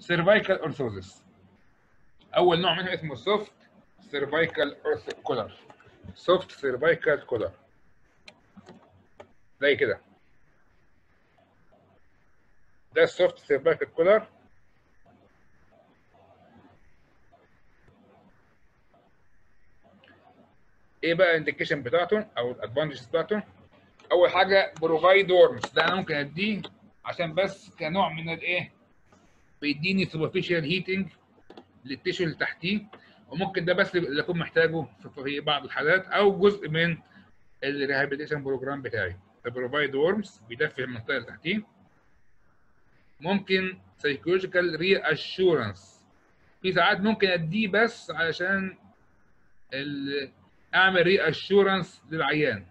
سيرفايكال اورثوزس اول نوع منها اسمه سوفت سيرفايكال كولر سوفت سيرفايكال كولر زي كده ده السوفت سيرفايكال كولر ايه بقى الانديكيشن بتاعته او الادفانتجز بتاعته اول حاجه بروفايد وورمز ده انا ممكن اديه عشان بس كنوع من الايه بيديني سوبرفيشال هيتنج للتيشو اللي تحتيه وممكن ده بس اللي اكون محتاجه في بعض الحالات او جزء من الريهابيليشن بروجرام بتاعي بروفايد وورمز بيدفي المنطقه اللي تحتيه ممكن سايكولوجيكال ري اشورنس في ساعات ممكن اديه بس علشان اعمل ري اشورنس للعيان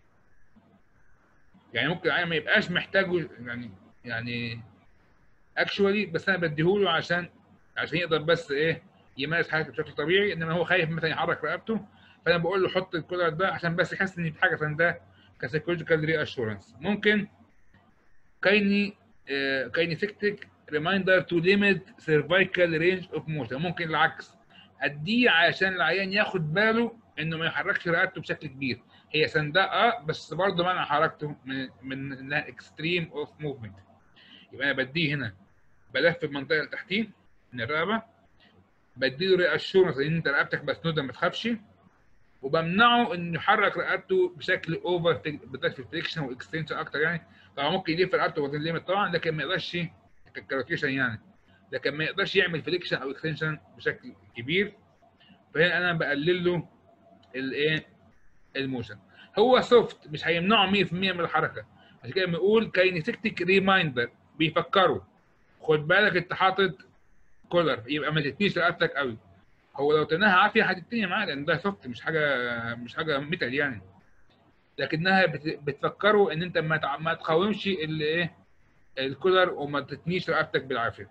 يعني ممكن العيان ما يبقاش محتاجه يعني يعني اكشولي بس انا بديهوله عشان عشان يقدر بس ايه يمارس حياته بشكل طبيعي انما هو خايف مثلا يحرك رقبته فانا بقول له حط الكولر ده عشان بس يحس ان في حاجه عشان ده كسايكولوجيكال ري اشورنس ممكن كايني آه كاينيفكتيك ريمايندر تو ليميت سيرفايكال رينج اوف موشن ممكن العكس اديه عشان العيان ياخد باله انه ما يحركش رقبته بشكل كبير هي سنداء اه بس برضه منع حركته من من انها اكستريم اوف موفمنت يبقى انا بديه هنا بلف المنطقه اللي تحتيه من الرقبه بديله ري اشورنس ان انت رقبتك مسنوده ما تخافش وبمنعه انه يحرك رقبته بشكل اوفر بالذات في الفليكشن والاكستنشن اكتر يعني طبعا ممكن يلف رقبته وزن ليميت طبعا لكن ما يقدرش كالكالكيشن يعني لكن ما يقدرش يعمل فليكشن او اكستنشن بشكل كبير فهنا انا بقلل له الايه الموشن هو سوفت مش هيمنعه 100% من الحركه عشان كده بنقول كاينيتكتيك ريمايندر بيفكروا خد بالك انت حاطط كولر يبقى ما تتنيش رقبتك قوي هو لو تناها عافيه هتتني معاه لان ده سوفت مش حاجه مش حاجه ميتال يعني لكنها بتفكروا ان انت ما ما تقاومش الايه الكولر وما تتنيش رقبتك بالعافيه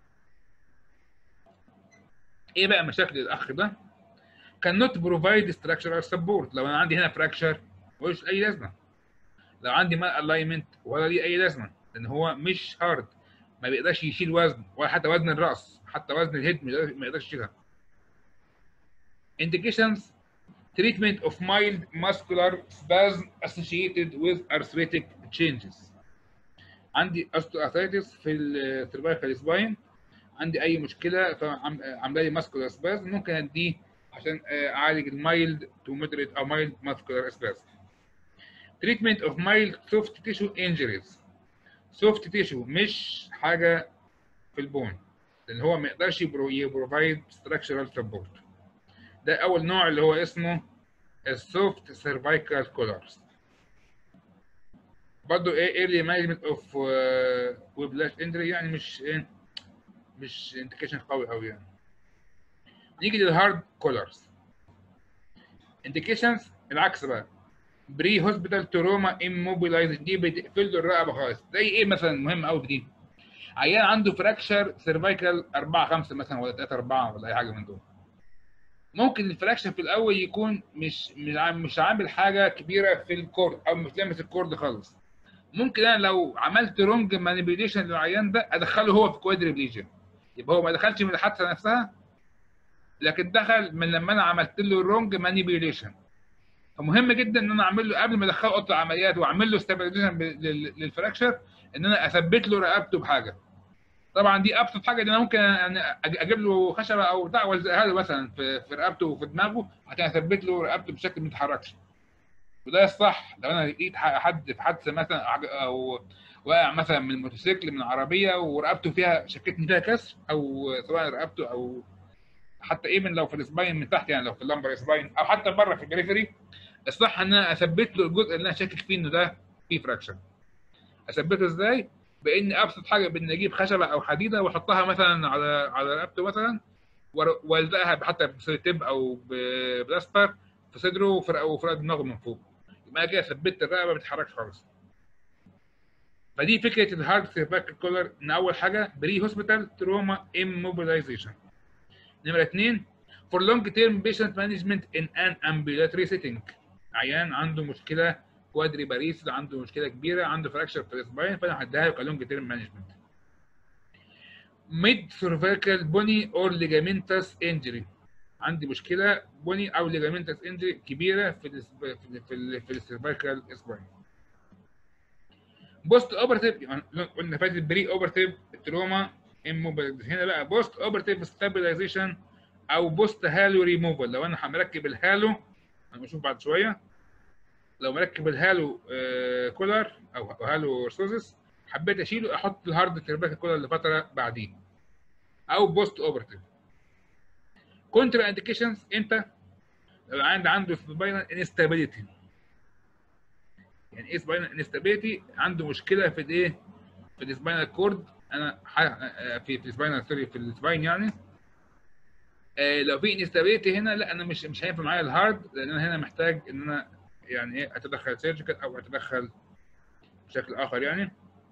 ايه بقى مشاكل الاخ ده cannot provide structural support لو انا عندي هنا فراكشر ملوش اي لازمه لو عندي مال الاينمنت ولا ليه اي لازمه لان هو مش هارد ما بيقدرش يشيل وزن ولا حتى وزن الراس حتى وزن الهيد ما يقدرش يشيلها indications treatment of mild muscular spasm associated with arthritic changes عندي osteoarthritis في السيرفايكال سباين عندي اي مشكله فعامله لي ماسكولار سبازم ممكن اديه عشان اعالج المايلد تو مودريت او مايلد ماسكولار سبازم تريتمنت اوف مايلد سوفت تيشو انجريز سوفت تيشو مش حاجه في البون لان هو ما يقدرش يبروفايد ستراكشرال سبورت ده اول نوع اللي هو اسمه السوفت سيرفايكال كولرز برضه ايه ايرلي مانجمنت اوف ويبلاش انجري يعني مش ايه مش انديكيشن قوي قوي يعني نيجي للهارد كولرز انديكيشنز العكس بقى بري هوسبيتال تروما اموبيلايز دي بتقفل له الرقبه خالص زي ايه مثلا مهم قوي في دي عيان عنده فراكشر سيرفايكال 4 5 مثلا ولا 3 4 ولا اي حاجه من دول ممكن الفراكشر في الاول يكون مش مش مش عامل حاجه كبيره في الكورد او مش لامس الكورد خالص ممكن انا لو عملت رونج مانيبيوليشن للعيان ده ادخله هو في كوادريبليجن يبقى هو ما دخلش من الحادثه نفسها لكن دخل من لما انا عملت له الرونج مانيبيوليشن فمهم جدا ان انا اعمل له قبل ما ادخله اوضه العمليات واعمل له ستابلايزيشن للفراكشر ان انا اثبت له رقبته بحاجه طبعا دي ابسط حاجه ان انا ممكن اجيب له خشبه او بتاع والزقها له مثلا في, في رقبته وفي دماغه عشان اثبت له رقبته بشكل ما يتحركش وده الصح لو انا لقيت حد في حادثه مثلا او واقع مثلا من موتوسيكل من عربيه ورقبته فيها شكتني فيها كسر او سواء رقبته او حتى ايفن لو في السباين من تحت يعني لو في اللمبر سباين او حتى بره في البريفري الصح ان انا اثبت له الجزء اللي انا شاكك فيه انه ده فيه فراكشن اثبته ازاي؟ باني ابسط حاجه بان اجيب خشبه او حديده واحطها مثلا على على رقبته مثلا والزقها حتى بسيتيب او بلاستر في صدره وفي دماغه من فوق يبقى كده ثبت الرقبه ما بتتحركش خالص فدي فكره الهارد سيرفايكال كولر ان اول حاجه بري هوسبيتال تروما اموبيلايزيشن نمره اثنين for long term patient management in an ambulatory setting عيان عنده مشكله كوادري باريس عنده مشكله كبيره عنده فراكشر في الاسباين فانا هديها له كلونج تيرم مانجمنت ميد سيرفيكال بوني اور ليجامنتس انجري عندي مشكله بوني او ليجامنتس انجري كبيره في ال في ال في, ال في السيرفيكال سباين بوست اوبرتيف قلنا فاتت بري اوبرتيف تروما هنا بقى بوست اوبرتيف ستابلايزيشن او بوست هالو ريموفال لو انا مركب الهالو هنشوف بعد شويه لو مركب الهالو آه كولر او هالو ارثوزس حبيت اشيله احط الهارد سيرفيكال كولر لفتره بعديه او بوست اوبرتيف كونترا انديكيشنز امتى؟ لو عند عنده سباينال انستابيليتي يعني ايه سباينال انستابيليتي عنده مشكله في الايه؟ في السباينال كورد انا في في السباينال سوري في السباين يعني آه لو في انستابيليتي هنا لا انا مش مش هينفع معايا الهارد لان انا هنا محتاج ان انا يعني ايه اتدخل سيرجيكال او اتدخل بشكل اخر يعني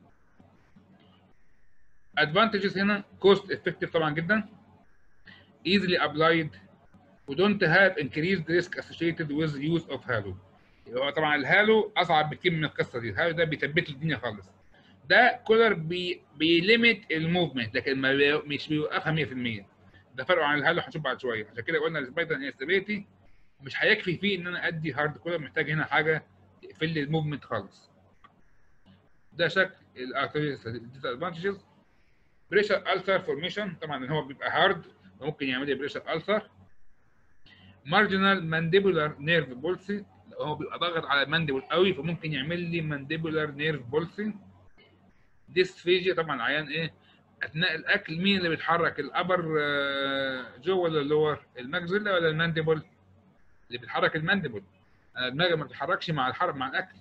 ادفانتجز هنا كوست افكتيف طبعا جدا easily applied و don't have increased risk associated with use of halo هو طبعا الهالو اصعب بكتير من القصه دي الهالو ده بيثبت لي الدنيا خالص ده كولر بي بيليمت الموفمنت لكن ما بي مش بيوقفها 100% ده فرقه عن الهالو هنشوف بعد شويه عشان كده قلنا السبايدر انستابيليتي مش هيكفي فيه ان انا ادي هارد كولر محتاج هنا حاجه تقفل لي الموفمنت خالص ده شكل الادفانتجز بريشر السر فورميشن طبعا هو بيبقى هارد ممكن يعمل لي بريشر السر مارجنال مانديبولار نيرف بولسي هو بيبقى ضاغط على المانديبول قوي فممكن يعمل لي مانديبولار نيرف بولسي ديسفيجيا طبعا عيان ايه اثناء الاكل مين اللي بيتحرك الابر جو ولا اللور الماكسيلا ولا المانديبول اللي بيتحرك المانديبول انا دماغي ما بتتحركش مع الحرق مع الاكل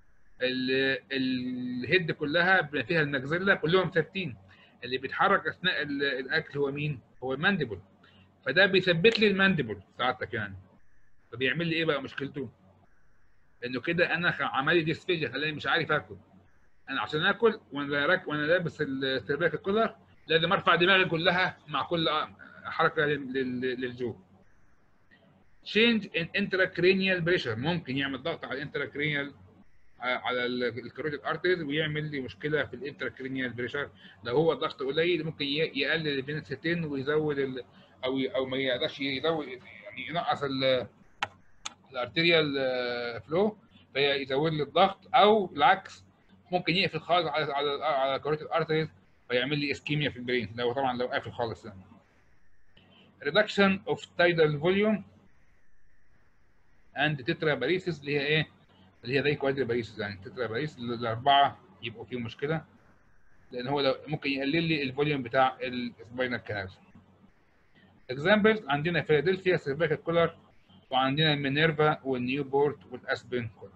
الهيد كلها فيها الماكسيلا كلهم ثابتين اللي بيتحرك اثناء الاكل هو مين هو المانديبول فده بيثبت لي المانديبول سعادتك يعني فبيعمل لي ايه بقى مشكلته انه كده انا عمل لي ديسفيجيا خلاني مش عارف اكل انا عشان اكل وانا راك وانا لابس السيرفيكال كولر لازم ارفع دماغي كلها مع كل حركه للجو change in intracranial pressure ممكن يعمل ضغط على الانتراكرينيال على الكاروتيد ارتريز ويعمل لي مشكله في الانتراكرينيال بريشر لو هو الضغط قليل ممكن يقلل الفينستين ويزود ال او او ما يقدرش يزود يعني ينقص الارتيريال فلو فيزود لي الضغط او العكس ممكن يقفل خالص على على على كاروتيد ارتريز فيعمل لي اسكيميا في البرين لو طبعا لو قافل خالص يعني reduction of tidal volume and tetraparesis اللي هي ايه؟ اللي هي زي كوادر باريس يعني تترا باريس الاربعه يبقوا فيهم مشكله لان هو لو ممكن يقلل لي الفوليوم بتاع السباينال كانال اكزامبلز عندنا فيلادلفيا سيرفيكال كولر وعندنا المينيرفا والنيوبورت والاسبن كولر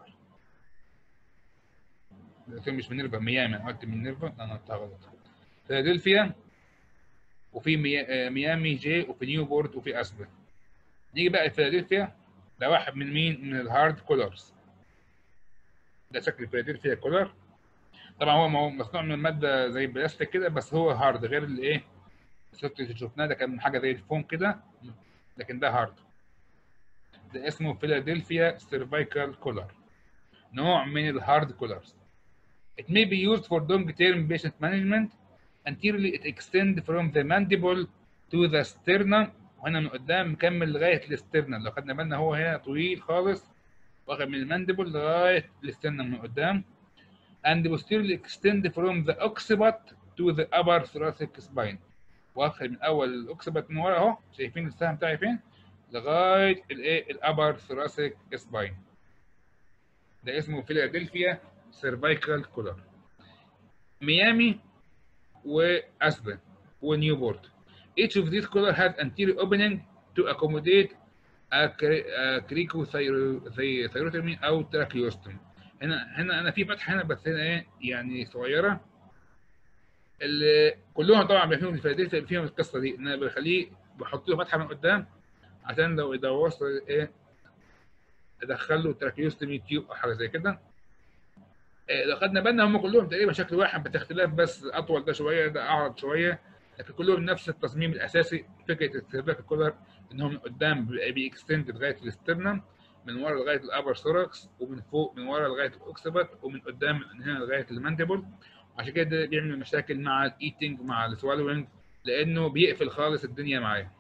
قلت مش مينيرفا ميامي انا قلت مينيرفا انا قلتها غلط فيلادلفيا وفي ميامي جي وفي نيوبورت وفي اسبن نيجي بقى فيلادلفيا ده واحد من مين من الهارد كولرز ده شكل فيلادلفيا كولر طبعا هو مصنوع من ماده زي البلاستيك كده بس هو هارد غير الايه الصوت اللي شفناه ده كان حاجه زي الفوم كده لكن ده هارد ده اسمه فيلادلفيا سيرفايكال كولر نوع من الهارد كولرز It may be used for long-term patient management. Anteriorly, it extends from the mandible to the sternum. وهنا من قدام مكمل لغايه الاسترنم لو خدنا بالنا هو هنا طويل خالص واخد من المانديبل لغايه الاسترنم من قدام and posteriorly extend from the occiput to the upper thoracic spine واخد من اول الاوكسبت من ورا اهو شايفين السهم بتاعي فين لغايه الايه الابر ثوراسيك سباين ده اسمه فيلادلفيا سيرفايكال كولر ميامي واسبن ونيوبورت each of these color has anterior opening to accommodate a cricothyrotomy او tracheostomy هنا هنا انا في فتحه هنا بس هنا ايه يعني صغيره اللي كلهم طبعا بيفهموا الفيلادلفيا فيهم القصه دي ان انا بخليه بحط له فتحه من قدام عشان لو اذا وصل ايه ادخل له تراكيوستومي تيوب او حاجه زي كده إيه لو خدنا بالنا هم كلهم تقريبا شكل واحد باختلاف بس اطول ده شويه ده اعرض شويه لكن كلهم نفس التصميم الاساسي فكره السيرفاك كولر ان هم من قدام بيكستند لغايه الاسترنم من ورا لغايه الابر ثوركس ومن فوق من ورا لغايه الاوكسبت ومن قدام من هنا لغايه المانديبل عشان كده بيعمل مشاكل مع الايتنج مع السوالوينج لانه بيقفل خالص الدنيا معاه